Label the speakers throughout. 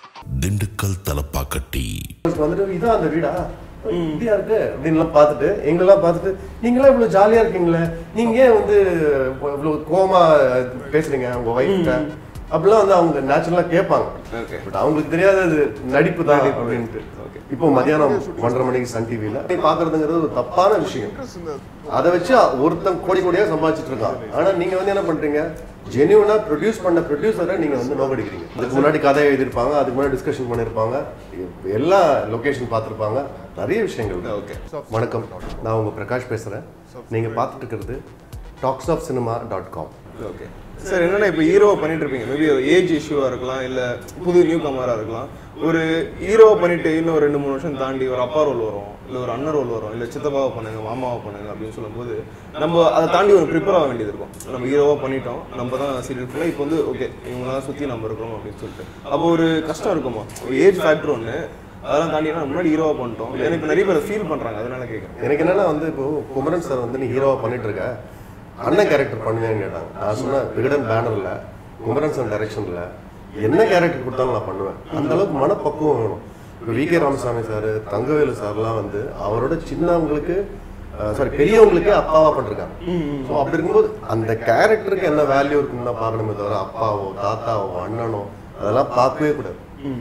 Speaker 1: திண்டுக்கல் தலப்பாக்கட்டி
Speaker 2: வந்துட்டு இதான் அந்த வீடா இப்படியா இருக்கு அப்படின்லாம் பார்த்துட்டு எங்களெல்லாம் பார்த்துட்டு நீங்களாம் இவ்வளவு ஜாலியா இருக்கீங்களே நீங்க ஏன் வந்து இவ்வளவு கோமா பேசுறீங்க உங்க ஒய்ஃப்ட அப்படிலாம் வந்து அவங்க நேச்சுரலா கேட்பாங்க
Speaker 3: Okay.
Speaker 2: பட் அவங்களுக்கு தெரியாத அது நடிப்பு தான் அப்படின்ட்டு இப்போ மதியானம் ஒன்றரை மணிக்கு சன் டிவில பாக்குறதுங்கிறது ஒரு தப்பான விஷயம் அதை வச்சு ஒருத்தன் கோடி கோடியா சம்பாதிச்சிட்டு இருக்கான் ஆனா நீங்க வந்து என்ன பண்றீங்க ஜெனியூனா ப்ரொடியூஸ் பண்ண ப்ரொடியூசரை நீங்க வந்து நோக்கடிக்கிறீங்க அதுக்கு முன்னாடி கதை எழுதியிருப்பாங்க அதுக்கு முன்னாடி டிஸ்கஷன் பண்ணியிருப்பாங்க எல்லா லொகேஷன் பார்த்துருப்பாங்க நிறைய விஷயங்கள்
Speaker 3: Okay.
Speaker 2: வணக்கம் நான் உங்க பிரகாஷ் பேசுறேன் நீங்க பார்த்துட்டு இருக்கிறது talks of cinema dot com
Speaker 3: okay sir என்னன்னா இப்போ ஹீரோவை பண்ணிட்டு இருப்பீங்க மேபி ஏஜ் இஷ்யூவாக இருக்கலாம் இல்லை புது நியூ கமராக இருக்கலாம் ஒரு ஹீரோவை பண்ணிட்டு இன்னும் ஒரு ரெண்டு மூணு வருஷம் தாண்டி ஒரு அப்பா ரோல் வரும் இல்லை ஒரு அண்ணன் ரோல் வரும் இல்லை சித்தப்பாவை பண்ணுங்க மாமாவை பண்ணுங்க அப்படின்னு சொல்லும்போது நம்ம அதை தாண்டி ஒரு ப்ரிப்பேர் ஆக வேண்டியது இருக்கும் நம்ம ஹீரோவாக பண்ணிட்டோம் நம்ம தான் சீரியல் ஃபுல்லாக இப்போ வந்து ஓகே இவங்களாம் சுற்றி நம்ம இருக்கிறோம் அப்படின்னு சொல்லிட்டு அப்போ ஒரு கஷ்டம் இருக்குமா ஒரு ஏஜ் ஃபேக்டர் ஒன்று அதெல்லாம் தாண்டி நான் முன்னாடி ஹீரோவாக பண்ணிட்டோம் எனக்கு இப்போ நிறைய பேர் ஃபீல் பண்ணுறாங்க அதனால கேட்குறேன்
Speaker 2: எனக்கு என்னன்னா வந்து இப்போ குமரன் சார் வந்து நீ ஹீரோவா பண்ணிட்டு இருக்க அண்ணன் கேரக்டர் பண்ணுவேன்னு கேட்டாங்க நான் சொன்னேன் விகடன் பேனர்ல குமரன் சார் டைரக்ஷன்ல என்ன கேரக்டர் கொடுத்தாலும் நான் பண்ணுவேன் அந்த அளவுக்கு மனப்பக்குவம் வேணும் இப்போ V K Ramasamy sir Thangavelu சார்லாம் வந்து அவரோட சின்னவங்களுக்கு சாரி பெரியவங்களுக்கே அப்பாவா பண்ணிருக்காங்க ஸோ அப்படி இருக்கும்போது அந்த கேரக்டருக்கு என்ன வேல்யூ இருக்குன்னு தான் பார்க்கணுமே தவிர அப்பாவோ தாத்தாவோ அண்ணனோ அதெல்லாம் பார்க்கவே கூடாது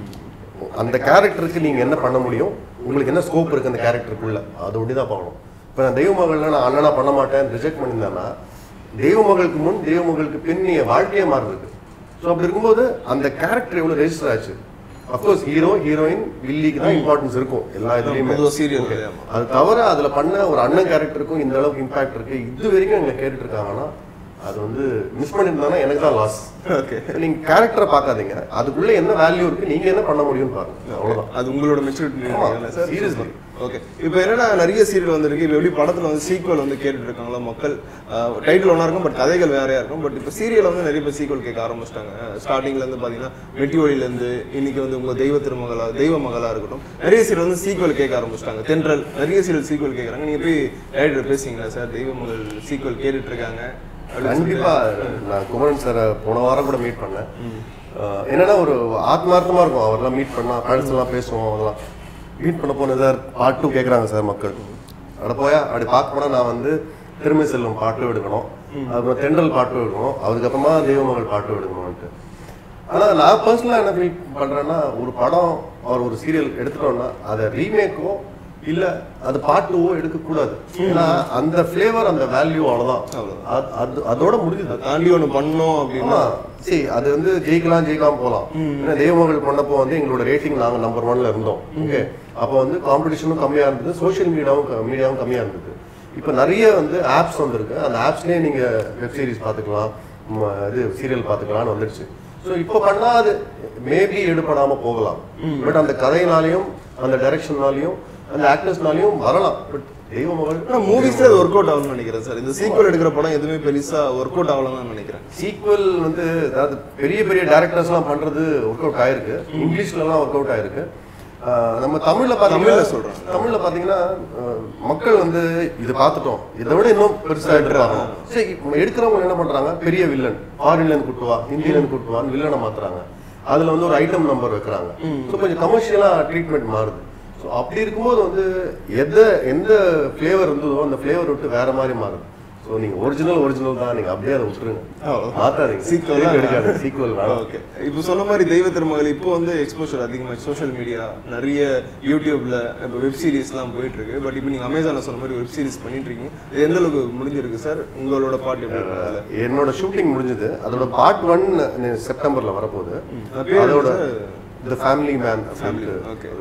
Speaker 2: அந்த கேரக்டருக்கு நீங்க என்ன பண்ண முடியும் உங்களுக்கு என்ன ஸ்கோப் இருக்கு அந்த கேரக்டருக்குள்ள அது ஒண்டி தான் பார்க்கணும் இப்போ நான் தெய்வ மகள்ல நான் அண்ணனா பண்ண மாட்டேன் ரிஜெக்ட் பண்ணியிருந்தேன்னா தெய்வ மகளுக்கு முன் தெய்வ மகளுக்கு பின் நீ வாழ்க்கையே மாறி இருக்கு ஸோ அப்படி இருக்கும்போது அந்த கேரக்டர் எவ்வளவு ரெஜிஸ்டர் ஆச்சு அஃப்கோர்ஸ் ஹீரோ ஹீரோயின் வில்லிக்கு தான் இம்பார்ட்டன்ஸ் இருக்கும் எல்லா இதுலயுமே
Speaker 3: பொதுவா serial
Speaker 2: Okay.
Speaker 3: ஆமா.
Speaker 2: அது தவிர அதுல பண்ண ஒரு அண்ணன் கேரக்டருக்கும் இந்த அளவுக்கு இம்பாக்ட் இருக்கு இது வரைக்கும் எங்களை கேட்டுட்டு இருக்காங்கன்னா அது வந்து மிஸ் பண்ணியிருந்தாங்கன்னா எனக்கு தான் லாஸ்
Speaker 3: ஓகே
Speaker 2: நீங்க கேரக்டரை பார்க்காதீங்க அதுக்குள்ள என்ன வேல்யூ இருக்கு நீங்க என்ன பண்ண முடியும்னு பாருங்க அவ்வளவுதான்
Speaker 3: அது உங்களோட மெச்சூரிட்டி
Speaker 2: ஆமா,
Speaker 3: சார்
Speaker 2: seriously.
Speaker 3: ஓகே இப்போ என்னன்னா நிறைய சீரியல் வந்திருக்கு இப்போ எப்படி படத்துல வந்து சீக்வல் வந்து கேட்டுட்டு இருக்காங்களா மக்கள் டைட்டில் ஒன்றா இருக்கும் பட் கதைகள் வேறையா இருக்கும் பட் இப்போ சீரியல் வந்து நிறைய பேர் சீக்வல் கேட்க ஆரம்பிச்சிட்டாங்க ஸ்டார்டிங்ல இருந்து பாத்தீங்கன்னா மெட்டிவழில இருந்து இன்னைக்கு வந்து உங்க தெய்வ திருமகளா தெய்வ மகளா இருக்கட்டும் நிறைய சீரியல் வந்து சீக்வல் கேட்க ஆரம்பிச்சிட்டாங்க தென்றல் நிறைய சீரியல் சீக்வல் கேட்கறாங்க நீங்க போய் டைரக்டர் பேசுறீங்களா சார் தெய்வ மகள் சீக்வல் கேட்டுட்டு இருக்காங்க அப்படின்னு
Speaker 2: கண்டிப்பா நான் குமரன் சாரை போன வாரம் கூட மீட் பண்ணேன் அஹ் என்னன்னா ஒரு ஆத்மார்த்தமா இருக்கும் அவர்லாம் மீட் பண்ணா ஃப்ரெண்ட்ஸ் எல்லாம் பேசுவோம் அதெல்லாம் மீட் பண்ண போன சார் பாட்டு கேக்குறாங்க சார் மக்கள் அட போயா அப்படி பார்க்க போனா நான் வந்து திருமை செல்வம் பாட்டு எடுக்கணும் அப்புறம் தென்றல் பாட்டு எடுக்கணும் அதுக்கப்புறமா தெய்வமகள் பாட்டு எடுக்கணும்ட்டு ஆனா நான் பர்சனலா என்ன ஃபீல் பண்றேன்னா ஒரு படம் அவர் ஒரு சீரியல் எடுத்துட்டோம்னா அதை ரீமேக்கோ இல்ல அது பாட்டுவோ எடுக்க கூடாது ஏன்னா அந்த ஃபிளேவர் அந்த வேல்யூ அவ்வளவுதான் அது- அது அதோட முடிஞ்சது
Speaker 3: அதை தாண்டி ஒண்ணு பண்ணோம் அப்படின்னா
Speaker 2: ஆமா சரி அது வந்து ஜெயிக்கலாம் ஜெயிக்காம போலாம் ஏன்னா தெய்வமகள் பண்ணப்போ வந்து எங்களோட ரேட்டிங் நாங்க நம்பர் ஒன்ல இருந்தோம் ஓகே அப்போ வந்து காம்படிஷனும் கம்மியா இருந்தது சோஷியல் மீடியாவும் மீடியாவும் கம்மியா இருந்தது இப்போ நிறைய வந்து ஆப்ஸ் வந்திருக்கு அந்த ஆப்ஸ்லயே நீங்க வெப் சீரிஸ் பார்த்துக்கலாம் ம, இது சீரியல் பார்த்துக்கலாம்னு வந்துடுச்சு ஸோ இப்போ பண்ணா அது மேபி எடுபடாம போகலாம் பட் அந்த கதையினாலையும் அந்த டைரக்ஷன்னாலையும் அந்த ஆக்டர்ஸ்னாலையும் வரலாம் பட் தெய்வமகள்
Speaker 3: ஆனா மூவிஸ்ல அது ஒர்க் அவுட் ஆகும்னு நினைக்கிறேன் சார் இந்த சீக்வல் எடுக்கிற படம் எதுவுமே பெருசா ஒர்க் அவுட் ஆகலன்னு நினைக்கிறேன்
Speaker 2: சீக்வல் வந்து அதாவது பெரிய பெரிய டேரக்டர்ஸ்லாம் பண்றது ஒர்க் அவுட் ஆயிருக்கு இங்கிலீஷ்லலாம் ஒர்க் அவுட் ஆயிருக்கு ஆஹ் நம்ம தமிழ்ல பாத்தீங்கன்னா
Speaker 3: தமிழ்ல சொல்றேன்.
Speaker 2: தமிழ்ல பாத்தீங்கன்னா ஆஹ் மக்கள் வந்து இது பார்த்துட்டோம் இதை விட இன்னும் பெருசா எடுத்துறாங்க சரி இப்ப எடுக்கிறவங்க என்ன பண்றாங்க பெரிய வில்லன் ஃபாரின்ல இருந்து கூட்டுவா ஹிந்தில இருந்து கூட்டுவான்னு வில்லனை மாத்துறாங்க அதுல வந்து ஒரு ஐட்டம் நம்பர் வைக்கிறாங்க ஸோ கொஞ்சம் கமர்ஷியலா ட்ரீட்மெண்ட் மாறுது ஸோ அப்படி இருக்கும்போது வந்து எதை எந்த ஃப்ளேவர் இருந்ததோ அந்த ஃப்ளேவர் விட்டு வேற மாதிரி மாறுது ஸோ நீங்க ஒரிஜினல் ஒரிஜினல் தான் நீங்க அப்படியே அதை விட்டுருங்க மாத்தாதீங்க
Speaker 3: Sequel
Speaker 2: சீக்கிரம்
Speaker 3: தான்
Speaker 2: எடுக்காது சீக்குவல் வேணாம்
Speaker 3: ஓகே இப்போ சொன்ன மாதிரி தெய்வ திருமகள் இப்போ வந்து எக்ஸ்போஷர் அதிகமாக சோஷியல் மீடியா நிறைய யூடியூப்ல இப்போ வெப் சீரிஸ்லாம் போயிட்டு இருக்கு பட் இப்போ நீங்க அமேசான்ல சொன்ன மாதிரி வெப் சீரிஸ் பண்ணிட்டு இருக்கீங்க இது எந்த அளவுக்கு முடிஞ்சிருக்கு சார் உங்களோட பாட்டு எப்படி இருக்கு அதுல?
Speaker 2: என்னோட ஷூட்டிங் முடிஞ்சது அதோட பார்ட் ஒன் செப்டம்பர்ல வரப்போகுது
Speaker 3: அது பேர்
Speaker 2: அதோட
Speaker 3: வந்து?
Speaker 2: The family man
Speaker 3: okay.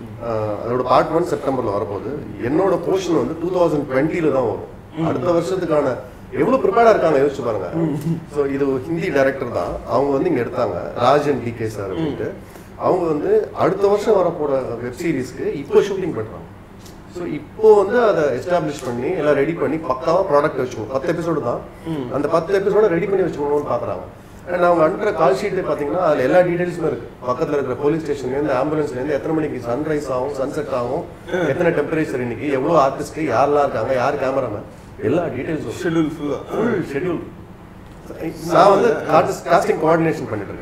Speaker 2: அதோட பார்ட் ஒன் செப்டம்பர்ல வரப்போகுது என்னோட போர்ஷன் வந்து டூ தௌசண்ட் டுவெண்ட்டில தான் வரும் அடுத்த வருஷத்துக்கான எவ்வளவு ப்ரிப்பேர்டா இருக்காங்க யோசிச்சு பாருங்க ஸோ இது ஒரு ஹிந்தி டைரக்டர் தான் அவங்க வந்து இங்க எடுத்தாங்க ராஜன் டி கே சார் அப்படின்ட்டு அவங்க வந்து அடுத்த வருஷம் வரப்போற வெப் சீரிஸ்க்கு இப்போ ஷூட்டிங் பண்றாங்க ஸோ இப்போ வந்து அதை எஸ்டாப்ளிஷ் பண்ணி எல்லாம் ரெடி பண்ணி பக்காவா ப்ராடக்ட் வச்சுக்கணும் பத்து எபிசோடு தான் அந்த பத்து எபிசோட ரெடி பண்ணி வச்சுக்கணும்னு பாக்குறாங்க அண்ட் அவங்க அனுப்புற கால் ஷீட் பாத்தீங்கன்னா அதுல எல்லா டீடைல்ஸுமே இருக்கு பக்கத்துல இருக்கிற போலீஸ் ஸ்டேஷன்லேருந்து ஆம்புலன்ஸ்லேருந்து எத்தனை மணிக்கு சன்ரைஸ் ஆகும் சன்செட் ஆகும் எத்தனை டெம்பரேச்சர் இன்னைக்கு எவ்வளவு ஆர்டிஸ்ட் யாரெல்லாம் இருக்காங்க யார் கேமராமேன் எல்லா டீடைல்ஸும்
Speaker 3: ஷெட்யூல் ஃபுல்லா
Speaker 2: ஃபுல் ஷெட்யூல் நான் வந்து காஸ்டிங் கோஆர்டினேஷன் பண்ணிட்டு இருக்கேன்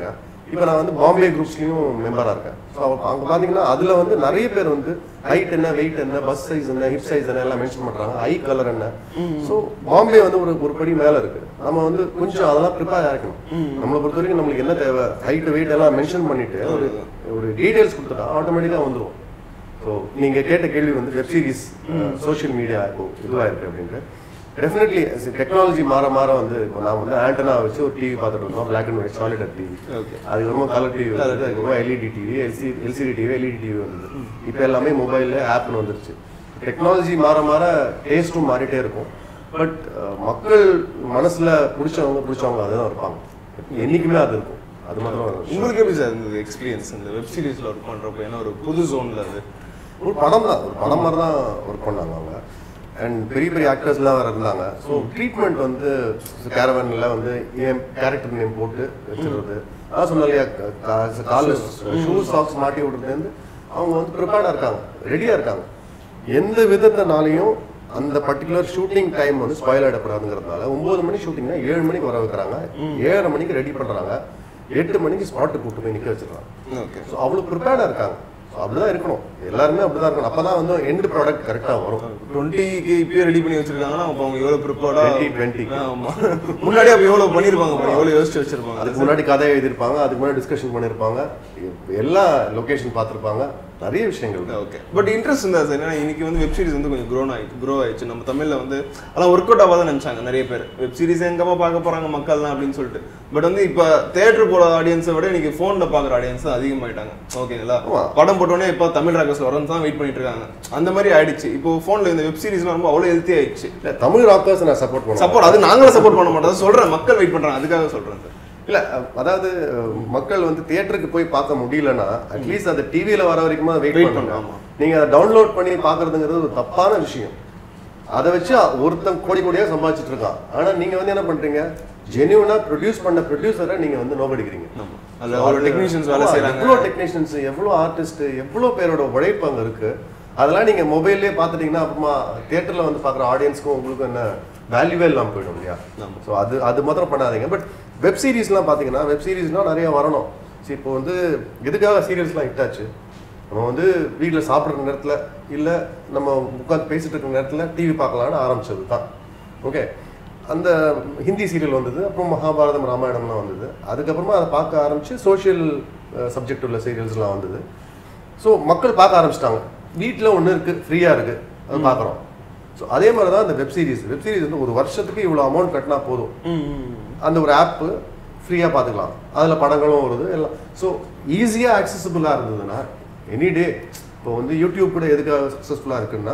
Speaker 2: இப்போ நான் வந்து பாம்பே குரூப்ஸ்லயும் மெம்பரா இருக்கேன் ஸோ அங்க பாத்தீங்கன்னா அதுல வந்து நிறைய பேர் வந்து ஹைட் என்ன வெயிட் என்ன பஸ் சைஸ் என்ன ஹிப் சைஸ் என்ன எல்லாம் மென்ஷன் பண்றாங்க ஐ கலர் என்ன ஸோ பாம்பே வந்து ஒரு ஒரு படி மேல இருக்கு நம்ம வந்து கொஞ்சம் அதெல்லாம் ப்ரிப்பேர் ஆகிக்கணும் நம்மளை பொறுத்த வரைக்கும் நம்மளுக்கு என்ன தேவை ஹைட் வெயிட் எல்லாம் மென்ஷன் பண்ணிட்டு ஒரு ஒரு டீடைல்ஸ் கொடுத்துட்டா ஆட்டோமேட்டிக்கா வந்துரும் ஸோ நீங்க கேட்ட கேள்வி வந்து வெப் சீரிஸ் சோஷியல் மீடியா இப்போ இதுவா இருக்கு அப்படின்ட்டு டெஃபினெட்லி டெக்னாலஜி மாற மாற வந்து இப்போ நான் வந்து ஆண்டனா வச்சு ஒரு டிவி பார்த்துட்டு இருந்தோம் black and white Solidaire TV
Speaker 3: Okay.
Speaker 2: அதுக்கப்புறமா கலர் டிவி வந்து அதுக்கப்புறமா LED TV LC LCD TV LED TV வந்தது இப்போ எல்லாமே மொபைல்ல ஆப்னு வந்துருச்சு டெக்னாலஜி மாற மாற டேஸ்ட்டும் மாறிட்டே இருக்கும் பட் மக்கள் மனசுல பிடிச்சவங்க பிடிச்சவங்க அதுதான் இருப்பாங்க என்னைக்குமே அது இருக்கும் அது மாத்திரம் ஒரு விஷயம்.
Speaker 3: உங்களுக்கு எப்படி சார் இருந்தது எக்ஸ்பீரியன்ஸ் இந்த வெப் சீரிஸ்ல ஒர்க் பண்றப்போ ஏன்னா ஒரு புது ஜோன்ல அது
Speaker 2: ஒரு படம் தான் ஒரு படம் மாதிரி தான் ஒர்க் பண்ணாங்க அவங்க அண்ட் பெரிய பெரிய ஆக்டர்ஸ்லாம் வேற இருந்தாங்க ஸோ ட்ரீட்மெண்ட் வந்து கேரவனில் வந்து என் கேரக்டர் நேம் போட்டு வச்சிருறது அதான் சொன்னேன் இல்லையா காலில் ஷூ சாக்ஸ் மாட்டி விடுறதுலேருந்து அவங்க வந்து ப்ரிப்பேர்டாக இருக்காங்க ரெடியாக இருக்காங்க எந்த விதத்தினாலையும் அந்த பர்டிகுலர் ஷூட்டிங் டைம் வந்து ஸ்பாயில் ஆகிடக்கூடாதுங்கிறதுனால ஒன்பது மணி ஷூட்டிங்னா ஏழு மணிக்கு வர வைக்கிறாங்க ஏழரை மணிக்கு ரெடி பண்ணுறாங்க எட்டு மணிக்கு ஸ்பாட்டு கூட்டு போய் நிற்க வச்சிடறாங்க
Speaker 3: ஓகே
Speaker 2: ஸோ அவ்வளோ ப்ரிப்பேர்டாக இருக்காங்க ஸோ அப்படிதான் இருக்கணும் எல்லாருமே அப்படிதான் இருக்கணும் அப்பதான் வந்து எண்ட் ப்ராடக்ட் கரெக்டாக வரும்
Speaker 3: டுவெண்ட்டிக்கு இப்பயே ரெடி பண்ணி வச்சிருக்காங்கன்னா அப்போ அவங்க எவ்வளவு ப்ரிப்பேர்டா
Speaker 2: 20, 20.
Speaker 3: ஆமா முன்னாடி அப்போ எவ்வளவு பண்ணிருப்பாங்க பாருங்க, எவ்வளவு யோசிச்சு வச்சிருப்பாங்க
Speaker 2: அதுக்கு முன்னாடி கதை எழுதியிருப்பாங்க அதுக்கு முன்னாடி டிஸ்கஷன் பண்ணியிருப்பாங்க எல்லா லொகேஷன் பார்த்துருப்பாங்க நிறைய விஷயங்கள் இருக்கு.
Speaker 3: ஓகே பட் இன்ட்ரெஸ்ட் இருந்தா சார் ஏன்னா இன்னைக்கு வந்து வெப் சீரிஸ் வந்து கொஞ்சம் க்ரோன் ஆயிடுச்சு க்ரோ ஆயிடுச்சு நம்ம தமிழ்ல வந்து அதெல்லாம் ஒர்க் அவுட் ஆகாதான் நினைச்சாங்க நிறைய பேர் வெப் சீரிஸ் எங்கப்பா பார்க்க போறாங்க மக்கள் தான் அப்படின்னு சொல்லிட்டு பட் வந்து இப்போ தேட்டர் போற ஆடியன்ஸை விட இன்னைக்கு ஃபோன்ல பாக்குற ஆடியன்ஸ் தான் அதிகமாயிட்டாங்க ஓகேங்களா
Speaker 2: ஆமா.
Speaker 3: படம் போட்டோன்னே இப்போ தமிழ் ராக்கர்ஸ்ல வரணும் தான் வெயிட் பண்ணிட்டு இருக்காங்க அந்த மாதிரி ஆயிடுச்சு இப்போ ஃபோன்ல இந்த வெப் சீரிஸ்லாம் ரொம்ப அவ்வளோ ஹெல்த்தி ஆயிடுச்சு
Speaker 2: இல்ல தமிழ் ராக்கர்ஸ் நான் சப்போர்ட் பண்ணுவேன்
Speaker 3: சப்போர்ட் அது நாங்களும் சப்போர்ட் பண்ண மாட்டோம் சொல்றேன் மக்கள் வெயிட் பண்றாங்க அதுக்காக சொல்றேன் சார்
Speaker 2: இல்ல அஹ், அதாவது அஹ், மக்கள் வந்து தியேட்டருக்கு போய் பார்க்க முடியலன்னா அட்லீஸ்ட் அது டிவியில வர வரைக்கும் வெயிட்
Speaker 3: Wait
Speaker 2: பண்ணுங்க
Speaker 3: பண்ணலாம், ஆமா.
Speaker 2: நீங்க அதை டவுன்லோட் பண்ணி பார்க்கறதுங்கிறது ஒரு தப்பான விஷயம் அதை வச்சு ஒருத்தன் கோடி கோடியா சம்பாதிச்சிட்டு இருக்கான் ஆனா நீங்க வந்து என்ன பண்றீங்க ஜெனியூனா ப்ரொடியூஸ் பண்ண ப்ரொடியூசரை நீங்க வந்து நோக்கடிக்கிறீங்க
Speaker 3: ஆமா அதுல அவ்வளோ டெக்னீஷியன்ஸ் வேலை செய்றாங்க
Speaker 2: எவ்வளோ டெக்னீஷியன்ஸ் எவ்வளோ ஆர்டிஸ்ட் எவ்வளோ பேரோட உழைப்பு அங்க இருக்கு அதெல்லாம் நீங்க மொபைல்லே பார்த்துட்டீங்கன்னா அப்புறமா தியேட்டர்ல வந்து பார்க்குற ஆடியன்ஸ்க்கும் உங்களுக்கும் என்ன வேல்யூவே இல்லாமல் போயிடும் இல்லையா
Speaker 3: ஆமா.
Speaker 2: ஸோ அது அது மாத்திரம் பண்ணாதீங்க பட் வெப் சீரிஸ்லாம் பார்த்தீங்கன்னா வெப் சீரிஸ்லாம் நிறைய வரணும் சரி இப்போ வந்து எதுக்காக சீரியல்ஸ்லாம் ஹிட் ஆச்சு நம்ம வந்து வீட்டில் சாப்பிட்ற நேரத்தில் இல்லை நம்ம உட்காந்து பேசிட்டு இருக்கிற நேரத்தில் டிவி பார்க்கலான்னு ஆரம்பிச்சது தான் ஓகே அந்த ஹிந்தி சீரியல் வந்தது அப்புறம் மகாபாரதம் ராமாயணம்லாம் வந்தது அதுக்கப்புறமா அதை பார்க்க ஆரம்பிச்சு சோஷியல் சப்ஜெக்ட் உள்ள சீரியல்ஸ்லாம் வந்தது ஸோ மக்கள் பார்க்க ஆரம்பிச்சிட்டாங்க வீட்டில் ஒன்று இருக்குது ஃப்ரீயாக இருக்குது அது பார்க்குறோம் ஸோ அதே மாதிரி தான் இந்த வெப் சீரிஸ் வெப் சீரிஸ் வந்து ஒரு வருஷத்துக்கு இவ்வளோ அமௌண்ட் கட்டினா போதும் அந்த ஒரு ஆப்பு ஃப்ரீயாக பார்த்துக்கலாம் அதில் படங்களும் வருது எல்லாம் ஸோ ஈஸியாக ஆக்சசபிளாக இருந்ததுன்னா எனி டே இப்போ வந்து யூடியூப் கூட எதுக்காக சக்ஸஸ்ஃபுல்லாக இருக்குன்னா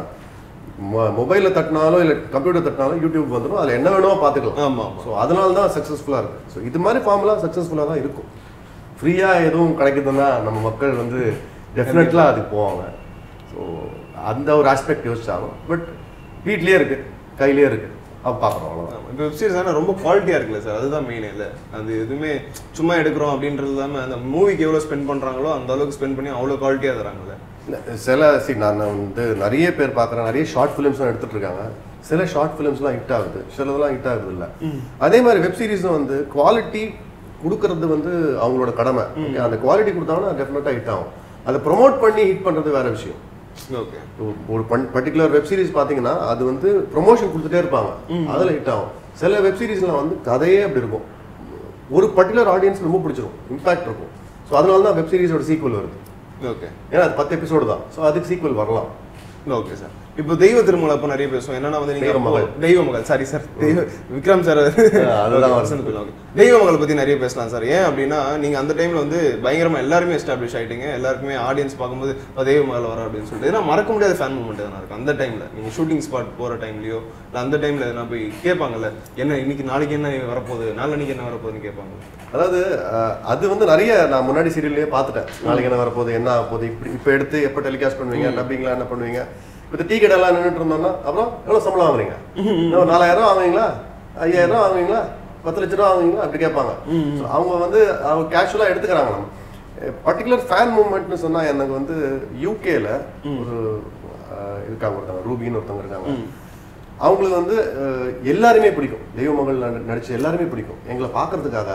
Speaker 2: மொபைலில் தட்டினாலும் இல்லை கம்ப்யூட்டர் தட்டினாலும் யூடியூப் வந்துடும் அதில் என்ன வேணுமோ பார்த்துக்கலாம்
Speaker 3: ஆமா ஆமா
Speaker 2: ஸோ அதனால தான் சக்ஸஸ்ஃபுல்லாக இருக்கு ஸோ இது மாதிரி ஃபார்ம்லாம் சக்ஸஸ்ஃபுல்லாக தான் இருக்கும் ஃப்ரீயாக எதுவும் கிடைக்குதுன்னா நம்ம மக்கள் வந்து டெஃபினெட்லாக அதுக்கு போவாங்க ஸோ அந்த ஒரு ஆஸ்பெக்ட் யோசிச்சாலும் பட் வீட்லேயே இருக்கு கையிலே இருக்கு அப்போ பார்க்குறோம் அவ்வளோதான்
Speaker 3: இப்போ வெப் சீரிஸ் ஆனால் ரொம்ப குவாலிட்டியாக இருக்குல்ல சார் அதுதான் மெயின் இல்லை அது எதுவுமே சும்மா எடுக்கிறோம் அப்படின்றது இல்லாமல் அந்த மூவிக்கு எவ்வளோ ஸ்பெண்ட் பண்ணுறாங்களோ அந்த அளவுக்கு ஸ்பெண்ட் பண்ணி அவ்வளோ குவாலிட்டியாக தராங்கல்ல
Speaker 2: இல்ல, சில சி நான் வந்து நிறைய பேர் பார்க்குறேன் நிறைய ஷார்ட் ஃபிலிம்ஸ்லாம் எடுத்துட்டு இருக்காங்க சில ஷார்ட் ஃபிலிம்ஸ்லாம் ஹிட் ஆகுது சிலதெல்லாம் ஹிட் ஆகுது இல்லை அதே மாதிரி வெப் சீரிஸும் வந்து குவாலிட்டி கொடுக்கறது வந்து அவங்களோட கடமை Okay, அந்த குவாலிட்டி கொடுத்தாங்கன்னா டெஃபினட்டாக ஹிட் ஆகும் அதை ப்ரொமோட் பண்ணி ஹிட் பண்ணுறது வேற விஷயம்
Speaker 3: ஓகே
Speaker 2: ஒரு- ஒரு பர்டிகுலர் வெப் சீரிஸ் பார்த்தீங்கன்னா அது வந்து ப்ரொமோஷன் கொடுத்துட்டே இருப்பாங்க அதில் ஹிட் ஆகும் சில வெப் சீரிஸ்லாம் வந்து கதையே அப்படி இருக்கும் ஒரு பர்டிகுலர் ஆடியன்ஸ் ரொம்ப பிடிச்சிரும் இம்பாக்ட் இருக்கும் ஸோ அதனால தான் வெப் சீரிஸோட சீக்வல் வருது
Speaker 3: ஓகே
Speaker 2: ஏன்னா அது பத்து எபிசோடு தான் ஸோ அதுக்கு சீக்வல் வரலாம்
Speaker 3: ஓகே சார் இப்போ தெய்வ திருமலை அப்போ நிறைய பேசுவோம் என்னன்னா வந்து நீங்க
Speaker 2: தெய்வ
Speaker 3: அப்போ-
Speaker 2: மகள்.
Speaker 3: தெய்வ மகள் சாரி சார் தெய்வ விக்ரம் சார்
Speaker 2: அதுதான்
Speaker 3: வசந்த் பிள்ளை, okay. தெய்வ மகள் பத்தி நிறைய பேசலாம் சார் ஏன் அப்படின்னா நீங்க அந்த டைம்ல வந்து பயங்கரமா எல்லாருமே எஸ்டாப்ளிஷ் ஆயிட்டீங்க எல்லாருக்குமே ஆடியன்ஸ் பார்க்கும்போது "அப்ப தெய்வ மகள் வர அப்படின்னு சொல்லிட்டு ஏன்னா மறக்க முடியாத ஃபேன் மூமெண்ட் எதனா இருக்கும் அந்த டைம்ல நீங்க ஷூட்டிங் ஸ்பாட் போற டைம்லயோ இல்ல அந்த டைம்ல எதனா போய் கேட்பாங்கல்ல என்ன இன்னைக்கு நாளைக்கு என்ன வரப்போகுது நாளைக்கு என்ன வரப்போகுதுன்னு கேட்பாங்க
Speaker 2: அதாவது அஹ், அது வந்து நிறைய நான் முன்னாடி சீரியல்லே பார்த்துட்டேன் நாளைக்கு என்ன வரப்போகுது என்ன ஆக போகுது இப்படி இப்போ எடுத்து எப்போ டெலிகாஸ்ட் பண்ணுவீங்க டப்பிங்லாம் என்ன பண்ணுவீங்க இப்போ டீ கடைலாம் நின்றுட்டு இருந்தோம்னா அப்புறம் எவ்வளோ சம்பளம் வாங்குறீங்க இன்னும் நாலாயிரம் வாங்குவீங்களா ஐயாயிரம் ரூபா வாங்குவீங்களா பத்து லட்ச ரூபா வாங்குவீங்களா அப்படி கேட்பாங்க So, அவங்க வந்து அவங்க கேஷுவலாக எடுத்துக்கிறாங்க நம்ம பர்டிகுலர் ஃபேன் மூமெண்ட்னு சொன்னா எனக்கு வந்து யூகேல ஒரு அஹ், இருக்காங்க ஒருத்தவங்க ரூபின்னு ஒருத்தவங்க இருக்காங்க அவங்களுக்கு வந்து அஹ், எல்லாருமே பிடிக்கும் தெய்வ மகள் நடி- நடிச்ச எல்லாருமே பிடிக்கும் எங்களை பார்க்கறதுக்காக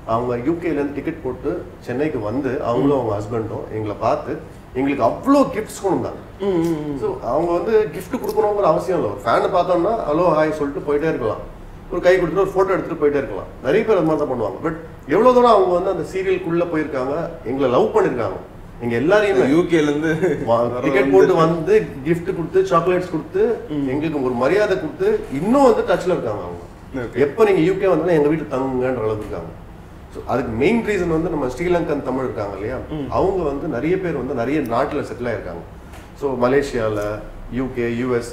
Speaker 2: அவங்க யூகேல இருந்து டிக்கெட் போட்டு சென்னைக்கு வந்து அவங்களும் அவங்க ஹஸ்பண்டும் எங்களை பார்த்து எங்களுக்கு அவ்வளோ கிஃப்ட்ஸ் கொண்டு வந்தாங்க ஸோ அவங்க வந்து gift கொடுக்கணுங்கிற அவசியம் இல்லை ஒரு ஃபேனை பார்த்தோம்னா ஹலோ ஹாய் சொல்லிட்டு போயிட்டே இருக்கலாம் ஒரு கை கொடுத்துட்டு ஒரு ஃபோட்டோ எடுத்துட்டு போயிட்டே இருக்கலாம் நிறைய பேர் அது மாதிரி தான் பண்ணுவாங்க பட் எவ்வளோ தூரம் அவங்க வந்து அந்த சீரியலுக்குள்ள போயிருக்காங்க எங்களை லவ் பண்ணியிருக்காங்க எங்க எல்லாரையுமே
Speaker 3: யூகேல இருந்து
Speaker 2: டிக்கெட் போட்டு வந்து gift கொடுத்து சாக்லேட்ஸ் கொடுத்து எங்களுக்கு ஒரு மரியாதை கொடுத்து இன்னும் வந்து டச்ல இருக்காங்க அவங்க
Speaker 3: Okay.
Speaker 2: எப்போ நீங்க யூகே வந்தாலும் எங்க வீட்டுக்கு தங்குங்கன்ற அளவுக்கு இருக்காங்க ஸோ அதுக்கு மெயின் ரீசன் வந்து நம்ம ஸ்ரீலங்கன் தமிழ் இருக்காங்க இல்லையா அவங்க வந்து நிறைய பேர் வந்து நிறைய நாட்டுல செட்டில் ஆயிருக்காங்க ஸோ மலேசியால யூகே யூஎஸ்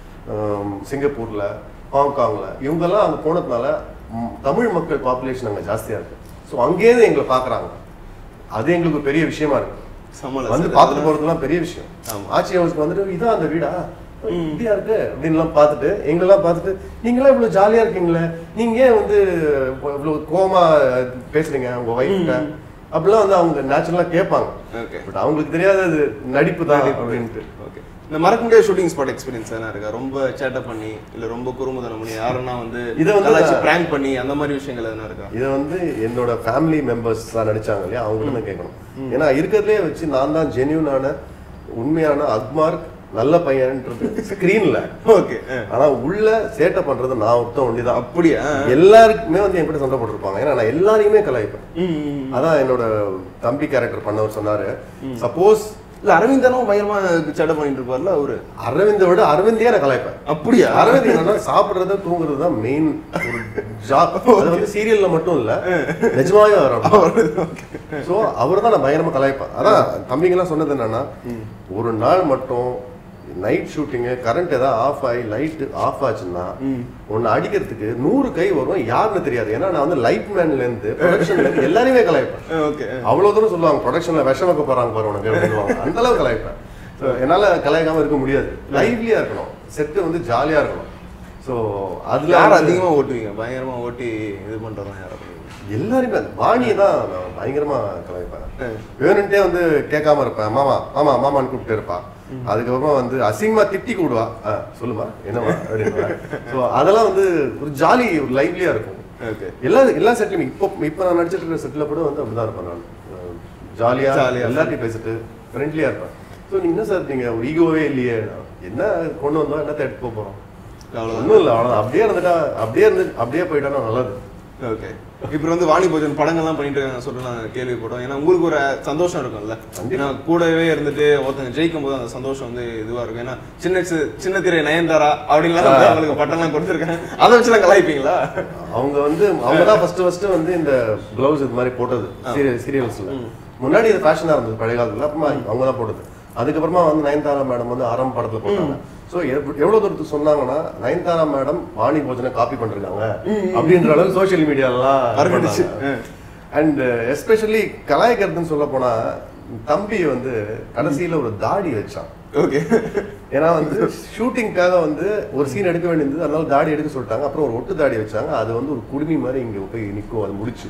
Speaker 2: சிங்கப்பூர்ல ஹாங்காங்ல இவங்கெல்லாம் அங்க போனதுனால ம், தமிழ் மக்கள் பாப்புலேஷன் அங்க ஜாஸ்தியா இருக்கு ஸோ அங்கேயிருந்து எங்களை பார்க்கறாங்க அது எங்களுக்கு ஒரு பெரிய விஷயமா இருக்கு
Speaker 3: சமல
Speaker 2: வந்து பார்த்துட்டு போறதுலாம் பெரிய விஷயம் ஆட்சி ஹவுஸ்க்கு வந்துட்டு இதான் அந்த வீடா இப்படியா இருக்கு அப்படின்லாம் பார்த்துட்டு எங்களெல்லாம் பார்த்துட்டு நீங்களாம் இவ்வளவு ஜாலியா இருக்கீங்களே நீங்க ஏன் வந்து இவ்வளவு கோமா பேசுறீங்க உங்க ஒய்ஃப்கிட்ட அப்படிலாம் வந்து அவங்க நேச்சுரலா கேட்பாங்க
Speaker 3: ஓகே
Speaker 2: பட் அவங்களுக்கு தெரியாது அது நடிப்பு தான் அப்படின்ட்டு
Speaker 3: ஓகே இந்த மறக்க முடியாத ஷூட்டிங் ஸ்பாட் எக்ஸ்பீரியன்ஸ் என்ன இருக்கா ரொம்ப சேட்டை பண்ணி இல்ல ரொம்ப குறும்புதனம் பண்ணி யாருன்னா வந்து
Speaker 2: இதை வந்து
Speaker 3: கலாய்ச்சி பிராங்க் பண்ணி அந்த மாதிரி விஷயங்கள் எதனா இருக்கா
Speaker 2: இதை வந்து என்னோட ஃபேமிலி மெம்பர்ஸ் தான் நடிச்சாங்க இல்லையா அவங்க தான் கேட்கணும் ஏன்னா இருக்கிறதுலே வச்சு நான் தான் ஜென்யூனான உண்மையான அக்மார்க் நல்ல பையன்ன்றது ஸ்கிரீன்ல
Speaker 3: ஓகே
Speaker 2: ஆனா உள்ள சேட்டை பண்றது நான் ஒருத்தன் ஒண்டிதான்
Speaker 3: அப்படியா
Speaker 2: எல்லாருக்குமே வந்து என் கூட சண்டை போட்டிருப்பாங்க ஏன்னா நான் எல்லாரையுமே கலாய்ப்பேன் அதான் என்னோட தம்பி கேரக்டர் பண்ணவர் சொன்னாரு சப்போஸ்
Speaker 3: இல்ல அரவிந்தனும் பயங்கரமா சேட்டை பண்ணிட்டு இருப்பார்ல அவரு
Speaker 2: அரவிந்தை விட அரவிந்தையே நான் கலாய்ப்பேன்
Speaker 3: அப்படியா
Speaker 2: அரவிந்த் என்னன்னா சாப்பிடுறது தூங்குறது தான் மெயின் ஒரு ஜாப் அது வந்து சீரியல்ல மட்டும் இல்ல நிஜமாவே வரும் சோ அவர் தான் நான் பயங்கரமா கலாய்ப்பேன் அதான் தம்பிங்கெல்லாம் சொன்னது என்னன்னா ஒரு நாள் மட்டும் நைட் ஷூட்டிங்கு கரண்ட் ஏதாவது ஆஃப் ஆகி லைட் ஆஃப் ஆச்சுன்னா உன்னை அடிக்கிறதுக்கு நூறு கை வரும் யாருன்னு தெரியாது ஏன்னா நான் வந்து லைட் மேன்ல இருந்து ப்ரொடக்ஷன்ல இருந்து எல்லாரையுமே கலாய்ப்பேன்
Speaker 3: ஓகே
Speaker 2: அவ்வளவு தூரம் சொல்லுவாங்க ப்ரொடக்ஷன்ல விஷம் வைக்க போறாங்க பாரு உனக்கு அப்படின்னுவாங்க அந்த அளவுக்கு கலாய்ப்பேன் So, என்னால கலாய்க்காம இருக்க முடியாது லைவ்லியா இருக்கணும் செட்டு வந்து ஜாலியா இருக்கணும் ஸோ அதுல
Speaker 3: யார்
Speaker 2: வந்து
Speaker 3: அதிகமா ஓட்டுவீங்க பயங்கரமா ஓட்டி இது பண்றதா யார்
Speaker 2: எல்லாருமே வாணியை தான் நான் பயங்கரமா கலாய்ப்பேன் வேணுன்ட்டே வந்து கேட்காம இருப்பேன் மாமா மாமா மாமான்னு கூப்பிட்டு இருப்பா அதுக்கப்புறம் வந்து அசிங்கமா திட்டி கூடுவா "ஆ, சொல்லுமா என்னவா அப்படின்னு ஸோ அதெல்லாம் வந்து ஒரு ஜாலி ஒரு லைவ்லியா இருக்கும்
Speaker 3: ஓகே
Speaker 2: எல்லா எல்லா செட்லையும் இப்போ இப்போ நான் நடிச்சிட்டு இருக்கிற செட்டில் கூட வந்து அப்படிதான் இருப்பேன் நான் ஜாலியா
Speaker 3: Jolly-ஆ
Speaker 2: எல்லாத்தையும் பேசிட்டு ஃப்ரெண்ட்லியா இருப்பேன் ஸோ நீங்க என்ன சார் நீங்க ஒரு ஈகோவே இல்லையே என்ன கொண்டு வந்தோம் என்னத்தை எடுத்து போக போறோம்
Speaker 3: அவ்வளவுதான்
Speaker 2: ஒன்றும் இல்லை அவ்வளோதான் அப்படியே இருந்துட்டா அப்படியே இருந்து அப்படியே போயிட்டானா நல்லது
Speaker 3: ஓகே இப்போ வந்து வாணி போஜன் படங்கள்லாம் பண்ணிட்டு இருக்காங்க சொல்லிட்டு நான் கேள்விப்பட்டோம் ஏன்னா உங்களுக்கு ஒரு சந்தோஷம் இருக்கும்ல ஏன்னா கூடவே இருந்துட்டு ஒருத்தங்க ஜெயிக்கும் போது அந்த சந்தோஷம் வந்து இதுவா இருக்கும் ஏன்னா சின்ன சி- சின்ன திரை நயன்தாரா அப்படின்லாம் வந்து அவங்களுக்கு பட்டம்லாம் கொடுத்துருக்காங்க அதை வச்சுலாம் கலாய்ப்பீங்களா
Speaker 2: அவங்க வந்து அவங்க தான் ஃபர்ஸ்ட் ஃபர்ஸ்ட் வந்து இந்த ப்ளவுஸ் இது மாதிரி போட்டது சீரியல் சீரியல்ஸ்ல முன்னாடி இது ஃபேஷனா இருந்தது பழைய காலத்துல அப்புறமா அவங்க தான் போட்டது அதுக்கப்புறமா வந்து நயன்தாரா மேடம் வந்து ஆரம் படத்துல போட்டாங்க சோ எவ்வளவு தூரத்துக்கு சொன்னாங்கன்னா நயன்தாரா மேடம் வாணி போஜனை காப்பி பண்ணிருக்காங்க அப்படின்ற அளவுக்கு சோஷியல் மீடியாலாம்
Speaker 3: மறந்துடுச்சு.
Speaker 2: அண்ட் எஸ்பெஷலி கலாய்க்கிறதுன்னு சொல்ல போனா தம்பி வந்து கடைசியில ஒரு தாடி வச்சான்
Speaker 3: ஓகே
Speaker 2: ஏன்னா வந்து ஷூட்டிங்காக வந்து ஒரு சீன் எடுக்க வேண்டியது அதனால தாடி எடுக்க சொல்லிட்டாங்க அப்புறம் ஒரு ஒட்டு தாடி வச்சாங்க அது வந்து ஒரு குடுமி மாதிரி இங்க போய் நிற்கும் அது முடிச்சு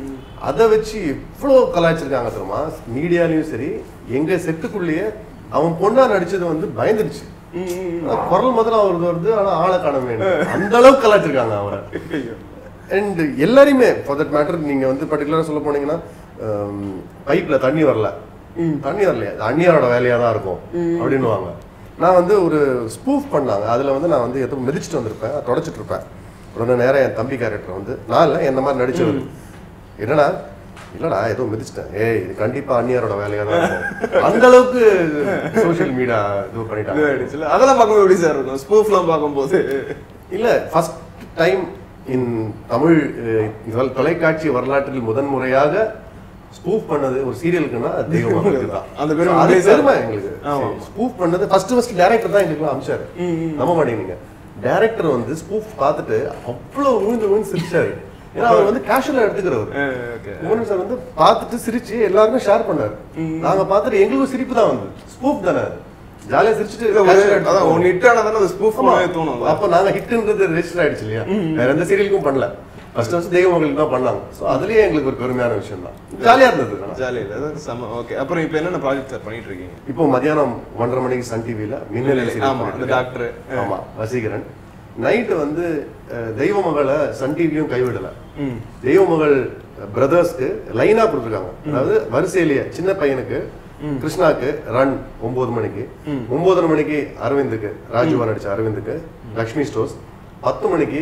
Speaker 2: அதை வச்சு இவ்வளோ கலாய்ச்சிருக்காங்க தெரியுமா மீடியாலையும் சரி எங்க செட்டுக்குள்ளேயே அவன் பொண்ணா நடிச்சது வந்து பயந்துருச்சு ஆனா குரல் மாத்திரம் அவரது வருது ஆனா ஆளை காண வேண்டும் அந்த அளவுக்கு கலாய்ச்சிருக்காங்க அவரை அண்ட் எல்லாரையுமே ஃபார் தட் மேட்டர் நீங்க வந்து பர்டிகுலரா சொல்ல போனீங்கன்னா பைப்ல தண்ணி வரல தண்ணி வரலையா அது அந்நியாரோட வேலையா தான் இருக்கும் அப்படின்னுவாங்க நான் வந்து ஒரு ஸ்பூஃப் பண்ணாங்க அதுல வந்து நான் வந்து எதுவும் மிதிச்சிட்டு வந்திருப்பேன் தொடச்சிட்டு இருப்பேன் உடனே நேரம் என் தம்பி கேரக்டர் வந்து நான் இல்லை என்ன மாதிரி நடிச்சவர் என்னடா இல்லடா ஏதோ மிதிச்சிட்டேன் ஏய் இது கண்டிப்பா அந்நியாரோட வேலையா தான் இருக்கும் அந்த அளவுக்கு சோஷியல் மீடியா இது பண்ணிட்டாங்க
Speaker 3: ஆயிடுச்சுல அதெல்லாம் பார்க்கும்போது எப்படி சார் இருக்கும் ஸ்பூஃப்லாம் பார்க்கும்போது
Speaker 2: இல்ல first time in Tamil ah, தொலை- தொலைக்காட்சி வரலாற்றில் முதன்முறையாக ஸ்பூஃப் பண்ணது ஒரு சீரியலுக்குன்னா தெய்வம் அவங்களுக்கு தான்
Speaker 3: அந்த பெருமை
Speaker 2: So, அது
Speaker 3: உங்களுக்கு
Speaker 2: பெருமை எங்களுக்கு
Speaker 3: ஆமா.
Speaker 2: ஸ்பூஃப் பண்ணது ஃபர்ஸ்ட் ஃபர்ஸ்ட் டேரக்டர் தான் எங்களுக்கு அமிச்சாரு நம்ப மாட்டேங்கிறீங்க டேரக்டர் வந்து ஸ்பூஃப் பார்த்துட்டு அவ்வளவு விழுந்து விழுந்து சிரிச்சாரு ஏன்னா அவர் வந்து கேஷுவலா எடுத்துக்கிறவர்
Speaker 3: ஓகே
Speaker 2: மோகன் சார் வந்து பார்த்துட்டு சிரிச்சு எல்லாருக்கும் ஷேர் பண்ணாரு நாங்க பார்த்துட்டு எங்களுக்கும் சிரிப்பு தான் வந்து ஸ்பூஃப் தானே ஜாலியா சிரிச்சுட்டு casual ஆ எடுத்துட்டு
Speaker 3: அதான்
Speaker 2: போவோம்.
Speaker 3: ஒன்னு ஹிட் ஆனதானே அது ஸ்பூஃப்
Speaker 2: ஆமா.
Speaker 3: தோணும்
Speaker 2: அப்ப நாங்க ஹிட்ன்றது ரெஜிஸ்டர் ஆயிடுச்சு இல்லையா வேற எந்த சீரியலுக்கும் பண்ணல ஃபர்ஸ்ட் ஃபர்ஸ்ட் தெய்வ மகளுக்கு தான் பண்ணாங்க சோ அதுலயே எங்களுக்கு ஒரு பெருமையான விஷயம் தான் ஜாலியா இருந்தது ஆனா.
Speaker 3: ஜாலியா இல்லை அதான் செம ஓகே அப்புறம் இப்போ என்னென்ன ப்ராஜெக்ட் சார் பண்ணிட்டு இருக்கீங்க
Speaker 2: இப்போ மதியானம் ஒன்றரை மணிக்கு சன் டிவில மின்னல் serial
Speaker 3: ஆமா,
Speaker 2: பண்ணிட்டு
Speaker 3: அந்த
Speaker 2: இருக்கேன்.
Speaker 3: டாக்டர்.
Speaker 2: ஆமா வசீகரன் நைட்டு வந்து அஹ், தெய்வ மகளை சன் டிவியும் கைவிடல
Speaker 3: ம்
Speaker 2: தெய்வ மகள் பிரதர்ஸ்க்கு லைனா கொடுத்துருக்காங்க அதாவது வரிசையிலேயே சின்ன பையனுக்கு கிருஷ்ணாக்கு ரன் ஒன்பது மணிக்கு ஒன்பதரை மணிக்கு அரவிந்துக்கு ராஜுவா நடிச்ச அரவிந்துக்கு லக்ஷ்மி ஸ்டோர்ஸ் பத்து மணிக்கு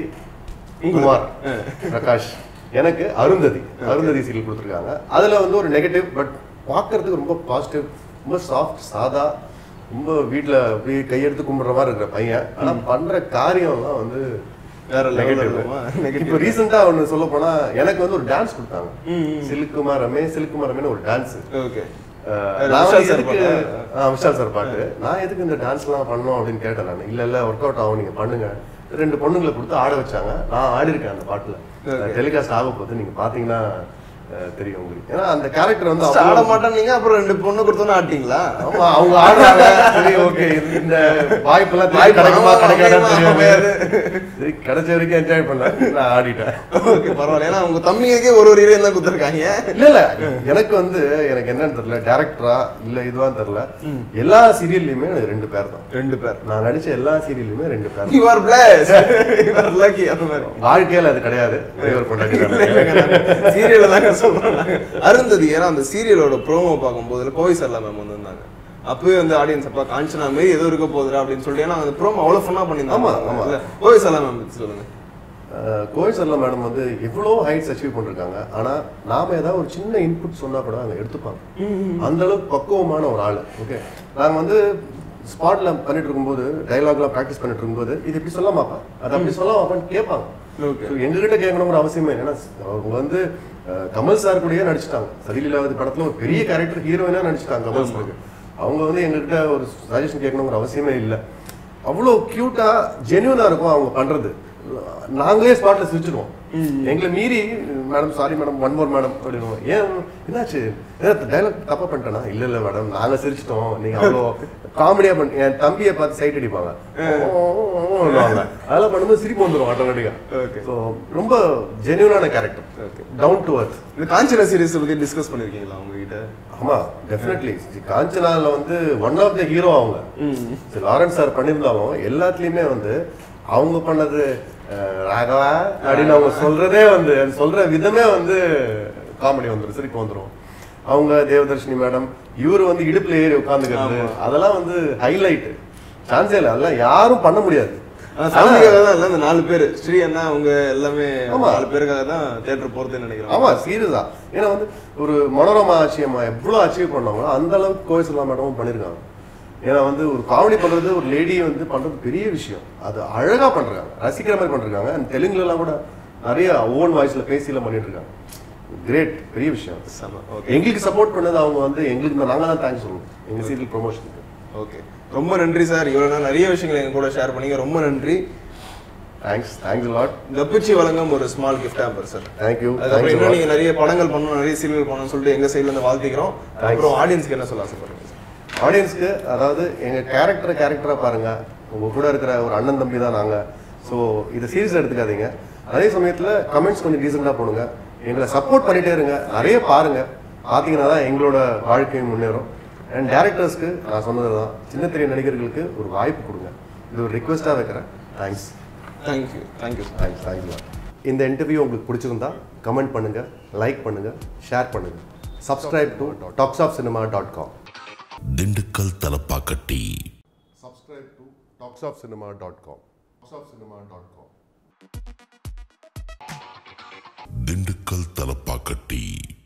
Speaker 2: குமார் பிரகாஷ் எனக்கு அருந்ததி அருந்ததி சீரியல் கொடுத்துருக்காங்க அதுல வந்து ஒரு நெகட்டிவ் பட் பார்க்கறதுக்கு ரொம்ப பாசிட்டிவ் ரொம்ப சாஃப்ட் சாதா ரொம்ப வீட்ல அப்படியே கையெடுத்து கும்பிடுற மாதிரி இருக்கிற பையன் ஆனா பண்ற காரியம்லாம் வந்து
Speaker 3: வேற level
Speaker 2: நெகட்டிவ்
Speaker 3: இருக்குமா? Negative.
Speaker 2: இப்போ ரீசெண்டா ஒன்னு சொல்ல போனா எனக்கு வந்து ஒரு டான்ஸ் கொடுத்தாங்க சிலுக்குமார் ரமே சிலுக்குமார் ரமேன்னு ஒரு டான்ஸ்
Speaker 3: ஓகே
Speaker 2: நான்
Speaker 3: விஷால்
Speaker 2: வந்து
Speaker 3: சார்
Speaker 2: எதுக்கு
Speaker 3: பாட்டா?
Speaker 2: ஆ, விஷால் சார் பாட்டு நான் எதுக்கு இந்த டான்ஸ்லாம் பண்ணணும் அப்படின்னு கேட்டேன் நான் இல்ல இல்ல ஒர்க் அவுட் ஆகும் நீங்க பண்ணுங்க ரெண்டு பொண்ணுங்களை கொடுத்து ஆட வச்சாங்க நான் ஆடி இருக்கேன் அந்த பாட்டுல டெலிகாஸ்ட் ஆக போகுது நீங்க பாத்தீங்கன்னா அஹ், தெரியும் உங்களுக்கு ஏன்னா அந்த கேரக்டர் வந்து
Speaker 3: First ஆட
Speaker 2: அவ்வளவு-
Speaker 3: மாட்டேன் நீங்க அப்புறம் ரெண்டு பொண்ணு கொடுத்தோன்னு ஆட்டிங்களா
Speaker 2: ஆமா அவங்க ஆடுறாங்க சரி ஓகே இந்த வாய்ப்பெல்லாம் திருப்பி
Speaker 3: வாய்ப்பு
Speaker 2: கிடைக்குமா
Speaker 3: ஆமா,
Speaker 2: கிடைக்காதான்னு
Speaker 3: அமையுமா,
Speaker 2: தெரியாது சரி கிடைச்ச வரைக்கும் என்ஜாய் பண்ணேன் நான் ஆடிட்டேன்
Speaker 3: ஓகே பரவாயில்ல ஏன்னா உங்க தம்பிங்களுக்கே ஒரு ஒரு ஹீரோயின் தான் கொடுத்துருக்காங்க
Speaker 2: இல்ல இல்ல எனக்கு வந்து எனக்கு என்னன்னு தெரியல டேரக்டரா இல்ல இதுவான்னு தெரியல எல்லா சீரியல்லையுமே எனக்கு ரெண்டு பேர் தான்
Speaker 3: ரெண்டு பேர்
Speaker 2: நான் நடிச்ச எல்லா சீரியல்லையுமே ரெண்டு பேர்
Speaker 3: you are plus you are lucky அந்த மாதிரி
Speaker 2: வாழ்க்கையில அது கிடையாது ஒரே ஒரு பொண்டாட்டி தான்.
Speaker 3: சீரியல்ல தாங்க சொல்றோம் நாங்க. அருந்ததி ஏன்னா அந்த சீரியலோட ப்ரோமோ பார்க்கும்போது கோவை சர்லா மேம் வந்திருந்தாங்க அப்பவே வந்து ஆடியன்ஸ் அப்பா காஞ்சனா மாதிரி ஏதோ இருக்க போகுதுடா அப்படின்னு சொல்லிட்டு ஏன்னா அந்த ப்ரோமோ அவ்வளவு ஃபன்னா
Speaker 2: ஆமா,
Speaker 3: பண்ணியிருந்தாங்க
Speaker 2: ஆமா.
Speaker 3: இல்ல கோவை சர்லா மேம் பத்தி சொல்லுங்க
Speaker 2: அஹ், கோயில் சர்லா மேடம் வந்து எவ்வளோ ஹைட்ஸ் அச்சீவ் பண்ணிருக்காங்க ஆனா நாம ஏதாவது ஒரு சின்ன இன்புட் சொன்னா கூட அவங்க எடுத்துப்பாங்க அந்த அளவுக்கு பக்குவமான ஒரு ஆளு ஓகே நாங்க வந்து ஸ்பாட்ல பண்ணிட்டு இருக்கும்போது டைலாக்லாம் ப்ராக்டிஸ் பண்ணிட்டு இருக்கும்போது இது இப்படி சொல்லமாப்பா அது அப்படி சொல்லமாப்பான்னு கேட்பாங்க
Speaker 3: Okay.
Speaker 2: So, எங்ககிட்ட கேட்கணுங்கிற அவசியமே இல்லை. ஏன்னா அவங்க வந்து அஹ், கமல் சார் கூடயே நடிச்சிட்டாங்க சரியில்லாத படத்துல ஒரு பெரிய கேரக்டர் ஹீரோயினா நடிச்சிட்டாங்க கமல் சாருக்கு அவங்க வந்து எங்ககிட்ட ஒரு சஜஷன் கேட்கணுங்கிற அவசியமே இல்லை அவ்வளோ கியூட்டா ஜென்யூனா இருக்கும் அவங்க பண்றது நாங்களே ஸ்பாட்ல சிரிச்சிடுவோம் எங்களை மீறி madam sorry madam one more madam அப்படின்னுவோம் ஏன் என்னாச்சு டைலாக் தப்பா பண்ணிட்டேனா இல்ல இல்ல மேடம் நாங்க சிரிச்சிட்டோம் நீங்க அவ்வளோ காமெடியா பண்ணி என் தம்பியை பார்த்து சைட் அடிப்பாங்க சொல்லுவாங்க. அதெல்லாம் பண்ணும்போது சிரிப்பு வந்துடும் ஆட்டோமேட்டிக்கா
Speaker 3: Okay.
Speaker 2: ஸோ ரொம்ப ஜென்யூனான character
Speaker 3: Okay.
Speaker 2: Down to earth
Speaker 3: இந்த காஞ்சனா சீரிஸ் பத்தி டிஸ்கஸ் பண்ணிருக்கீங்களா உங்ககிட்ட
Speaker 2: ஆமா டெஃபினெட்லி காஞ்சனால வந்து ஒன் ஆஃப் த ஹீரோ அவங்க சரி, லாரன்ஸ் சார் பண்ணியிருந்தாலும் எல்லாத்துலயுமே வந்து அவங்க பண்ணது அஹ், ராகவா அப்படின்னு அவங்க சொல்றதே வந்து அது சொல்ற விதமே வந்து காமெடி வந்துடும் சிரிப்பு வந்துடும் அவங்க தேவதர்ஷினி மேடம் இவர் வந்து இடுப்புல ஏறி உட்காந்துக்கிறது அதெல்லாம் வந்து ஹைலைட் சான்ஸே இல்லை அதெல்லாம் யாரும் பண்ண முடியாது
Speaker 3: ஃபேமிலிக்காக தான் இல்ல இந்த நாலு பேர் ஸ்ரீ அண்ணா அவங்க எல்லாமே
Speaker 2: ஆமா.
Speaker 3: நாலு பேருக்காக தான் தியேட்டர் போறதுன்னு நினைக்கிறேன்
Speaker 2: ஆமா சீரியஸா ஏன்னா வந்து ஒரு மனோரமா ஆட்சியம்மா எவ்வளவு அச்சீவ் பண்ணாங்களோ அந்த அளவுக்கு கோயசுல்லா மேடமும் பண்ணிருக்காங்க ஏன்னா வந்து ஒரு காமெடி பண்றது ஒரு லேடி வந்து பண்றது பெரிய விஷயம் அது அழகா பண்றாங்க ரசிக்கிற மாதிரி பண்றாங்க அண்ட் தெலுங்குல எல்லாம் கூட நிறைய ஓன் வாய்ஸ்ல பேசிலாம் பண்ணிட்டு இருக்காங்க கிரேட் பெரிய விஷயம்
Speaker 3: செம ஓகே
Speaker 2: எங்களுக்கு சப்போர்ட் பண்ணது அவங்க வந்து எங்களுக்கு நாங்க தான் தேங்க்ஸ் சொல்லணும் எங்க சீரியல் ப்ரொமோஷனுக்கு
Speaker 3: ஓகே ரொம்ப நன்றி சார் இவ்வளவு நேரம் நிறைய விஷயங்களை எங்க கூட ஷேர் பண்ணீங்க ரொம்ப நன்றி
Speaker 2: தேங்க்ஸ் தேங்க்ஸ் லாட்
Speaker 3: கப்பிச்சி வழங்கும் ஒரு ஸ்மால் கிஃப்ட் ஆம்பர் சார்
Speaker 2: தேங்க்யூ
Speaker 3: அதுக்கப்புறம் இன்னும் நீங்க நிறைய படங்கள் பண்ணணும் நிறைய சீரியல் பண்ணணும்னு சொல்லிட்டு எங்க சைடுல இருந்து வாழ்த்திக்கிறோம் அப்புறம் ஆடியன்ஸ்க்கு என்ன சொல்ல ஆசைப்படுறீங்க சார்
Speaker 2: ஆடியன்ஸ்க்கு அதாவது எங்க கேரக்டரை கேரக்டரா பாருங்க உங்க கூட இருக்கிற ஒரு அண்ணன் தம்பி தான் நாங்க ஸோ இதை சீரியஸ் எடுத்துக்காதீங்க அதே சமயத்துல கமெண்ட்ஸ் கொஞ்சம் டீசெண்டா போடுங்க எங்களை சப்போர்ட் பண்ணிட்டே இருங்க நிறைய பாருங்க பாத்தீங்கன்னா தான் எங்களோட வாழ்க்கையும் முன்னேறும் அண்ட் டேரக்டர்ஸ்க்கு நான் சொன்னது தான் சின்ன திரை நடிகர்களுக்கு ஒரு வாய்ப்பு கொடுங்க இது ஒரு ரிக்வெஸ்ட்டாக வைக்கிறேன் thanks
Speaker 3: thank you thank you sir
Speaker 2: thanks thank you இந்த இன்டர்வியூ உங்களுக்கு பிடிச்சிருந்தா கமெண்ட் பண்ணுங்க லைக் பண்ணுங்க ஷேர் பண்ணுங்க subscribe to talks of cinema dot com
Speaker 1: Dindigul Thalappakatti
Speaker 2: subscribe to talksofcinema.com talksofcinema.com
Speaker 1: Dindigul Thalappakatti